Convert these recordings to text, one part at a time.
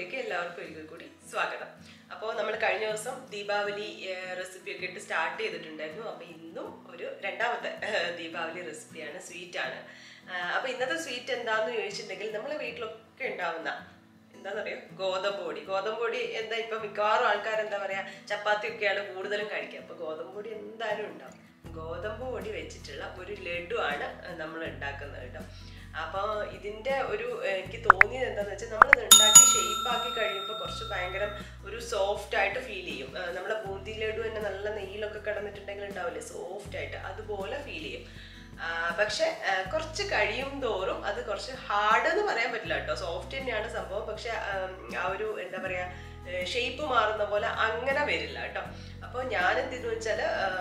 വ്ലോഗിലേക്ക് എല്ലാവർക്കും ഒരിക്കൽ കൂടി സ്വാഗതം അപ്പോൾ നമ്മൾ കഴിഞ്ഞ ദിവസം ദീപാവലി റെസിപ്പി ഒക്കെ ഇട്ട് സ്റ്റാർട്ട് ചെയ്തിട്ടുണ്ടായിരുന്നു അപ്പോൾ ഇന്നും ഒരു രണ്ടാമത്തെ ഏഹ്, ദീപാവലി റെസിപ്പിയാണ് സ്വീറ്റ് ആണ് അപ്പോൾ ഇന്നത്തെ സ്വീറ്റ് എന്താന്ന് ചോദിച്ചിട്ടുണ്ടെങ്കിൽ നമ്മളെ വീട്ടിലൊക്കെ ഉണ്ടാവുന്ന എന്താണെന്നറിയോ ഗോതമ്പ് പൊടി ഗോതമ്പ് പൊടി എന്താ ഇപ്പൊ മിക്കവാറും ആൾക്കാർ എന്താ പറയാ ചപ്പാത്തി ഒക്കെയാണ് കൂടുതലും കഴിക്കുക അപ്പൊ ഗോതമ്പ് പൊടി എന്തായാലും ഉണ്ടാവും ഗോതമ്പ് പൊടി വെച്ചിട്ടുള്ള ഒരു ലഡു ആണ് നമ്മൾ ഉണ്ടാക്കുന്നത് കേട്ടോ അപ്പോൾ ഇതിന്റെ ഒരു ഏഹ്, എനിക്ക് തോന്നിയത് എന്താണെന്ന് വെച്ചാൽ നമ്മൾ ഉണ്ടാക്കി ഷേപ്പ് ആക്കി കഴിയുമ്പോൾ കുറച്ച് ഭയങ്കര ഒരു സോഫ്റ്റ് ആയിട്ട് ഫീൽ ചെയ്യും ഏഹ്, നമ്മളെ ബൂന്തി ലഡു തന്നെ നല്ല നെയ്യിലൊക്കെ കിടന്നിട്ടുണ്ടെങ്കിൽ ഉണ്ടാവില്ലേ സോഫ്റ്റ് ആയിട്ട് അതുപോലെ ഫീൽ ചെയ്യും ആ, പക്ഷെ ആ, കുറച്ച് കഴിയും തോറും അത് കുറച്ച് ഹാർഡ് എന്ന് പറയാൻ പറ്റില്ല കേട്ടോ സോഫ്റ്റ് തന്നെയാണ് സംഭവം പക്ഷെ ആം, ആ ഒരു എന്താ പറയാ ഷേപ്പ് മാറുന്ന പോലെ അങ്ങനെ വരില്ല കേട്ടോ അപ്പോൾ ഞാൻ എന്തെന്ന് വെച്ചാൽ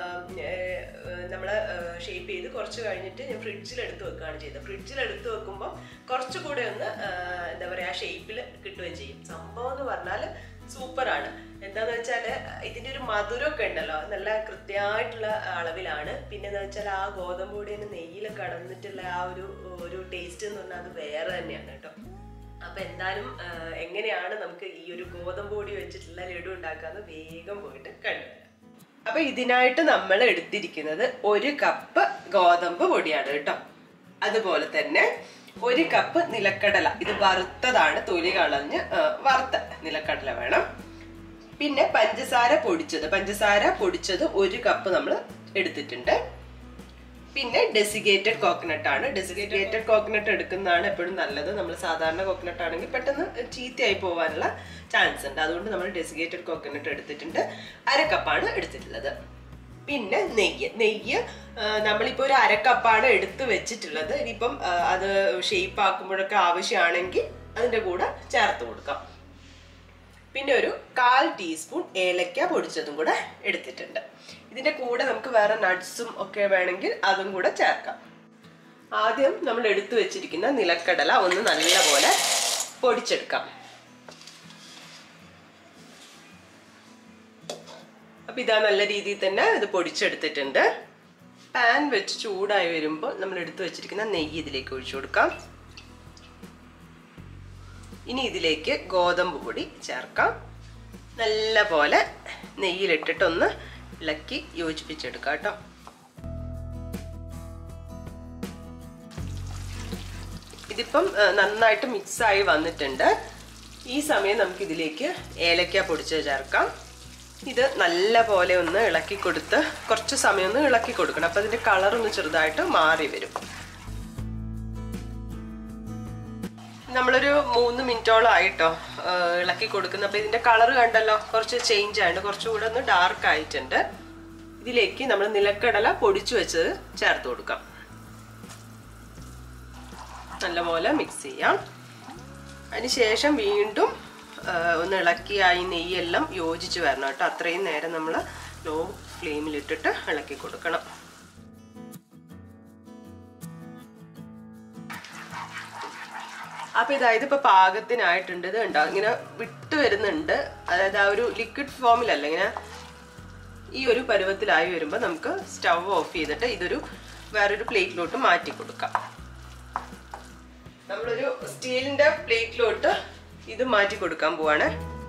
നമ്മൾ ഷേപ്പ് ചെയ്ത് കുറച്ച് കഴിഞ്ഞിട്ട് ഞാൻ ഫ്രിഡ്ജിൽ എടുത്ത് വെക്കുകയാണ് ചെയ്തത് ഫ്രിഡ്ജിൽ എടുത്ത് വെക്കുമ്പോൾ കുറച്ചുകൂടെ ഒന്ന് ആ, എന്താ പറയുക ഷേപ്പിൽ കിട്ടുകയും ചെയ്യും സംഭവം എന്ന് പറഞ്ഞാൽ സൂപ്പറാണ് എന്താന്ന് വെച്ചാൽ ഇതിന്റെ ഒരു മധുരമൊക്കെ ഉണ്ടല്ലോ നല്ല കൃത്യമായിട്ടുള്ള അളവിലാണ് പിന്നെ എന്താ വെച്ചാൽ ആ ഗോതമ്പ് പൊടിന് നെയ്യിൽ കടന്നിട്ടുള്ള ആ ഒരു ഒരു ടേസ്റ്റ് എന്ന് പറഞ്ഞാൽ അത് വേറെ തന്നെയാണ് കേട്ടോ അപ്പൊ എന്തായാലും ആ, എങ്ങനെയാണ് നമുക്ക് ഈ ഒരു ഗോതമ്പ് പൊടി വെച്ചിട്ടുള്ള ലഡു ഉണ്ടാക്കാന്ന് വേഗം പോയിട്ട് കണ്ടുവരാം അപ്പൊ ഇതിനായിട്ട് നമ്മൾ എടുത്തിരിക്കുന്നത് ഒരു കപ്പ് ഗോതമ്പ് പൊടിയാണ് കേട്ടോ അതുപോലെ തന്നെ ഒരു കപ്പ് നിലക്കടല ഇത് വറുത്തതാണ് തൊലി കളഞ്ഞ് ആ, വറുത്ത നിലക്കടല വേണം പിന്നെ പഞ്ചസാര പൊടിച്ചത് പഞ്ചസാര പൊടിച്ചത് ഒരു കപ്പ് നമ്മൾ എടുത്തിട്ടുണ്ട് പിന്നെ ഡെസിഗേറ്റഡ് കോക്കനട്ട് ആണ് ഡെസിഗേറ്റഡ് കോക്കനട്ട് എടുക്കുന്നതാണ് എപ്പോഴും നല്ലത് നമ്മൾ സാധാരണ കോക്കനട്ട് ആണെങ്കിൽ പെട്ടെന്ന് ചീത്തയായി പോകാനുള്ള ചാൻസ് ഉണ്ട് അതുകൊണ്ട് നമ്മൾ ഡെസിഗേറ്റഡ് കോക്കനട്ട് എടുത്തിട്ടുണ്ട് അര കപ്പാണ് എടുത്തിട്ടുള്ളത് പിന്നെ നെയ്യ് നെയ്യ് ആ, നമ്മളിപ്പോൾ ഒരു അരക്കപ്പാണ് എടുത്ത് വെച്ചിട്ടുള്ളത് ഇനിയിപ്പം ആ, അത് ഷേപ്പ് ആക്കുമ്പോഴൊക്കെ ആവശ്യമാണെങ്കിൽ അതിൻ്റെ കൂടെ ചേർത്ത് കൊടുക്കാം പിന്നെ ഒരു കാൽ ടീസ്പൂൺ ഏലക്ക പൊടിച്ചതും കൂടെ എടുത്തിട്ടുണ്ട് ഇതിന്റെ കൂടെ നമുക്ക് വേറെ നട്ട്സും ഒക്കെ വേണമെങ്കിൽ അതും കൂടെ ചേർക്കാം ആദ്യം നമ്മൾ എടുത്തു വെച്ചിരിക്കുന്ന നിലക്കടല ഒന്ന് നല്ലപോലെ പൊടിച്ചെടുക്കാം അപ്പൊ ഇതാ നല്ല രീതിയിൽ തന്നെ ഇത് പൊടിച്ചെടുത്തിട്ടുണ്ട് പാൻ വെച്ച് ചൂടായി വരുമ്പോൾ നമ്മൾ എടുത്തു വെച്ചിരിക്കുന്ന നെയ്യ് ഇതിലേക്ക് ഒഴിച്ചു കൊടുക്കാം ഇനി ഇതിലേക്ക് ഗോതമ്പ് പൊടി ചേർക്കാം നല്ല പോലെ നെയ്യിലിട്ടിട്ടൊന്ന് ഇളക്കി യോജിപ്പിച്ചെടുക്കാം കേട്ടോ ഇതിപ്പം ആ, നന്നായിട്ട് മിക്സായി വന്നിട്ടുണ്ട് ഈ സമയം നമുക്ക് ഇതിലേക്ക് ഏലക്ക പൊടിച്ച് ചേർക്കാം ഇത് നല്ല പോലെ ഒന്ന് ഇളക്കി കൊടുത്ത് കുറച്ച് സമയം ഒന്ന് ഇളക്കി കൊടുക്കണം അപ്പം അതിൻ്റെ കളർ ഒന്ന് ചെറുതായിട്ട് മാറി വരും നമ്മളൊരു മൂന്ന് മിനിറ്റോളം ആയിട്ടോ ആ, ഇളക്കി കൊടുക്കുന്ന അപ്പോൾ ഇതിന്റെ കളർ കണ്ടല്ലോ കുറച്ച് ചേഞ്ച് ആയിട്ടുണ്ട് കുറച്ചുകൂടെ ഒന്ന് ഡാർക്ക് ആയിട്ടുണ്ട് ഇതിലേക്ക് നമ്മൾ നിലക്കടല പൊടിച്ചു വെച്ചത് ചേർത്ത് കൊടുക്കാം നല്ലപോലെ മിക്സ് ചെയ്യാം അതിനുശേഷം വീണ്ടും ആ, ഒന്ന് ഇളക്കി ആ ഈ നെയ്യെല്ലാം യോജിച്ച് വരണം കേട്ടോ അത്രയും നേരം നമ്മൾ ലോ ഫ്ലെയിമിലിട്ടിട്ട് ഇളക്കി കൊടുക്കണം അപ്പൊ ഇതായത് ഇപ്പൊ പാകത്തിനായിട്ടുണ്ട് ഇത് ഉണ്ടോ ഇങ്ങനെ വിട്ട് വരുന്നുണ്ട് അതായത് ആ ഒരു ലിക്വിഡ് ഫോമിലല്ല ഇങ്ങനെ ഈ ഒരു പരുവത്തിലായി വരുമ്പോൾ നമുക്ക് സ്റ്റവ് ഓഫ് ചെയ്തിട്ട് ഇതൊരു വേറൊരു പ്ലേറ്റിലോട്ട് മാറ്റി കൊടുക്കാം നമ്മളൊരു സ്റ്റീലിന്റെ പ്ലേറ്റിലോട്ട് ഇത് മാറ്റി കൊടുക്കാൻ പോവാണ്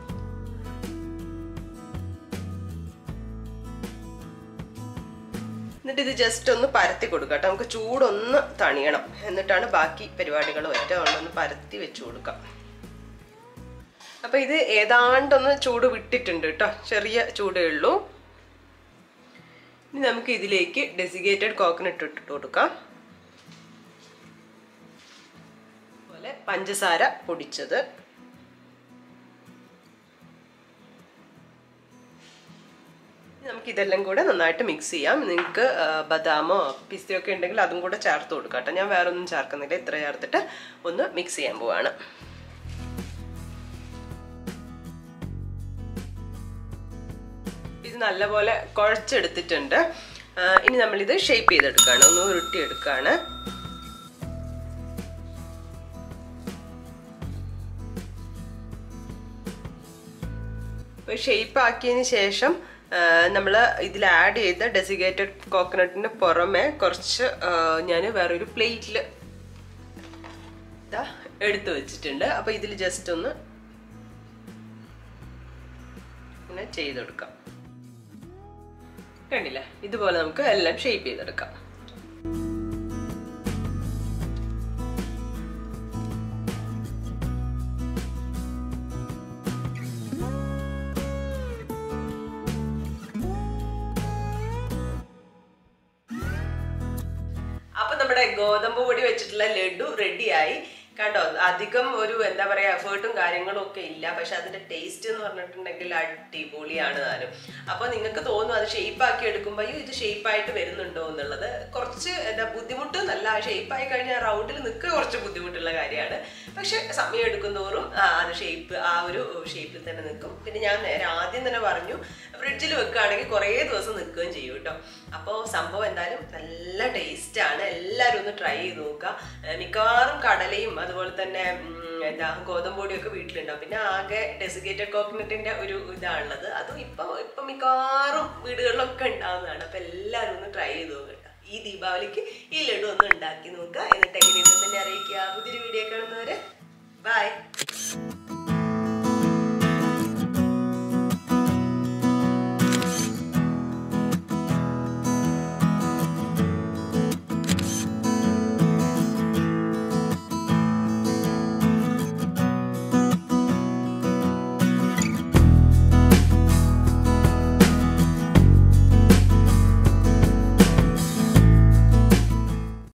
എന്നിട്ട് ഇത് ജസ്റ്റ് ഒന്ന് പരത്തി കൊടുക്കാം കേട്ടോ നമുക്ക് ചൂടൊന്ന് തണിയണം എന്നിട്ടാണ് ബാക്കി പരിപാടികൾ ഒറ്റ ഒന്ന് പരത്തി വെച്ച് കൊടുക്കാം അപ്പൊ ഇത് ഏതാണ്ടൊന്ന് ചൂട് വിട്ടിട്ടുണ്ട് കേട്ടോ ചെറിയ ചൂടേ ഉള്ളൂ ഇനി നമുക്ക് ഇതിലേക്ക് ഡെസിഗേറ്റഡ് കോക്കനട്ട് ഇട്ടിട്ട് കൊടുക്കാം അതുപോലെ പഞ്ചസാര പൊടിച്ചത് ഇനി നമുക്ക് ഇതെല്ലാം കൂടെ നന്നായിട്ട് മിക്സ് ചെയ്യാം നിങ്ങൾക്ക് ആ, ബദാമോ പിസ്തയോ ഒക്കെ ഉണ്ടെങ്കിൽ അതും കൂടെ ചേർത്ത് കൊടുക്കാം കേട്ടോ ഞാൻ വേറെ ഒന്നും ചേർക്കുന്നില്ല ഇത്ര ചേർത്തിട്ട് ഒന്ന് മിക്സ് ചെയ്യാൻ പോവാണ് ഇത് നല്ലപോലെ കുഴച്ചെടുത്തിട്ടുണ്ട് ആ, ഇനി നമ്മളിത് ഷേപ്പ് ചെയ്തെടുക്കുകയാണ് ഒന്ന് ഉരുട്ടിയെടുക്കുകയാണ് ഷേപ്പ് ആക്കിയതിന് ശേഷം നമ്മൾ ഇതിൽ ആഡ് ചെയ്ത ഡെസിഗേറ്റഡ് കോക്കനട്ടിന് പുറമെ കുറച്ച് ഞാൻ വേറൊരു പ്ലേറ്റിൽ എടുത്തു വെച്ചിട്ടുണ്ട് അപ്പോൾ ഇതിൽ ജസ്റ്റ് ഒന്ന് ഇങ്ങനെ ചെയ്തെടുക്കാം കണ്ടില്ല ഇതുപോലെ നമുക്ക് എല്ലാം ഷേപ്പ് ചെയ്തെടുക്കാം അപ്പൊ നമ്മുടെ ഗോതമ്പ് പൊടി വെച്ചിട്ടുള്ള ലഡു റെഡിയായി കണ്ടോ അധികം ഒരു എന്താ പറയാ എഫേർട്ടും കാര്യങ്ങളും ഒക്കെ ഇല്ല പക്ഷെ അതിന്റെ ടേസ്റ്റ് എന്ന് പറഞ്ഞിട്ടുണ്ടെങ്കിൽ അടിപൊളിയാണ് താനും അപ്പൊ നിങ്ങൾക്ക് തോന്നും അത് ഷേപ്പ് ആക്കി എടുക്കുമ്പോൾ അയ്യോ ഇത് ഷേപ്പ് ആയിട്ട് വരുന്നുണ്ടോ എന്നുള്ളത് കുറച്ച് എന്താ ബുദ്ധിമുട്ടൊന്നല്ല ഷേപ്പ് ആയി കഴിഞ്ഞാൽ റൗണ്ടിൽ നിൽക്കുക കുറച്ച് ബുദ്ധിമുട്ടുള്ള കാര്യമാണ് പക്ഷെ സമയം എടുക്കുന്തോറും ആ, അത് ഷേപ്പ് ആ ഒരു ഷേപ്പിൽ തന്നെ നിൽക്കും പിന്നെ ഞാൻ നേരെ ആദ്യം തന്നെ പറഞ്ഞു ഫ്രിഡ്ജിൽ വെക്കുകയാണെങ്കിൽ കുറേ ദിവസം നിൽക്കുകയും ചെയ്യും കേട്ടോ അപ്പോൾ സംഭവം എന്തായാലും നല്ല ടേസ്റ്റാണ് എല്ലാവരും ഒന്ന് ട്രൈ ചെയ്ത് നോക്കുക ഏർ മിക്കവാറും കടലയും അതുപോലെ തന്നെ ഉം, എന്താ ഗോതമ്പ് പൊടിയൊക്കെ വീട്ടിലുണ്ടാവും പിന്നെ ആകെ ഡെസിഗേറ്റഡ് കോക്കനട്ടിന്റെ ഒരു ഇതാണുള്ളത് അതും ഇപ്പം ഇപ്പം മിക്കവാറും വീടുകളിലൊക്കെ ഉണ്ടാവുന്നതാണ് അപ്പം എല്ലാവരും ഒന്ന് ട്രൈ ചെയ്ത് നോക്കുക കേട്ടോ. ഈ ദീപാവലിക്ക് ഈ ലഡു ഒന്ന് ഉണ്ടാക്കി നോക്കുക എന്നിട്ട് എങ്ങനെയുണ്ടെന്ന് തന്നെ അറിയിക്കുക പുതിയൊരു വീഡിയോ കാണുന്നവരെ ബൈ